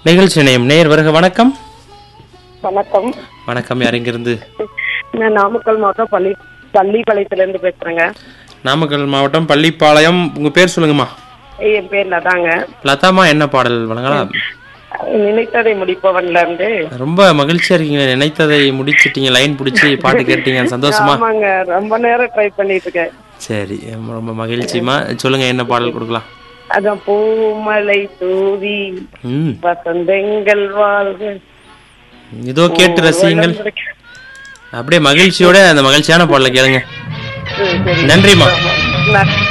நிகழ்ச்சி இணையம் நேர் வருக வணக்கம் வணக்கம் வணக்கம் யார் இங்கிருந்து நான் நாமக்கல் மாவட்டம் பள்ளி பள்ளிப்பாளையத்துல இருந்து பேசுறேங்க நாமக்கல் மாவட்டம் பள்ளிப்பாளையம் உங்க பேர் சொல்லுங்கம்மா என் பேர் லதாங்க லதாமா என்ன பாடல் வழங்கலாம் நினைத்ததை முடிப்பவன்ல இருந்து ரொம்ப மகிழ்ச்சியா இருக்கீங்க நினைத்ததை முடிச்சிட்டீங்க லைன் பிடிச்சி பாட்டு கேட்டீங்க சந்தோஷமா ஆமாங்க ரொம்ப நேரம் ட்ரை பண்ணிட்டு இருக்கேன் சரி ரொம்ப- ரொம்ப மகிழ்ச்சிமா சொல்லுங்க என்ன பாடல் கொடுக்கலாம் அதான் பூமலை தூவி ம் வசந்தங்கள் வாழ்க இதோ கேட்டு ரசியுங்கள் அப்படியே மகிழ்ச்சியோட அந்த மகிழ்ச்சியான பாடலை கேளுங்க சரி, சரி. நன்றிம்மா நன்றி